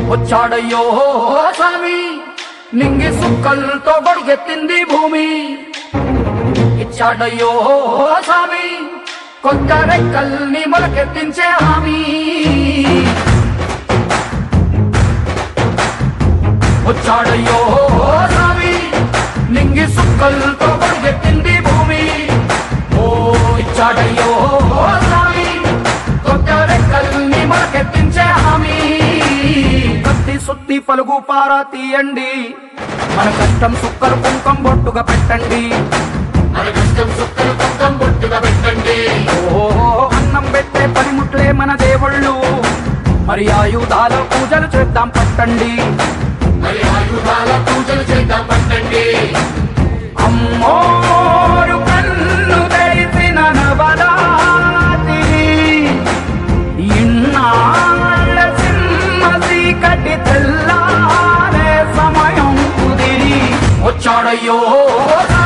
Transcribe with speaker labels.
Speaker 1: వచ్చాడయ్యో స్వామి నింగి సుక్కలతో గొడిగెత్తింది భూమి ఇచ్చాడయ్యో స్వామి కొత్త రెక్కల్ని మొలకెత్తించే హామీ వచ్చాడయ్యో స్వామి నింగి సుక్కలతో గొడిగెత్తింది భూమి ఓ ఇచ్చాడయ్యో స్వామి కొత్త రెక్కల్ని మొలకెత్తించే హామీ కత్తి సుత్తి పలుగు పారా తీయండి మన కష్టం సుక్కలు కుంకం బొట్టుగా పెట్టండి
Speaker 2: మన కష్టం సుక్కలు పక్కం బొట్టుగా పెట్టండి
Speaker 1: ఓ అన్నం పెట్టే పనిముట్లే మన దేవుళ్ళు మరి ఆయుధాల పూజలు చేద్దాం పట్టండి
Speaker 2: మరి ఆయుధాల పూజలు చేద్దాం పట్టండి
Speaker 1: అమ్మోరు కన్ను తెరిసిన నవరాత్రి ఇన్నాళ్ళ సింహ చీకటి తెల్లారే సమయం కుదిరి వచ్చాడయ్యో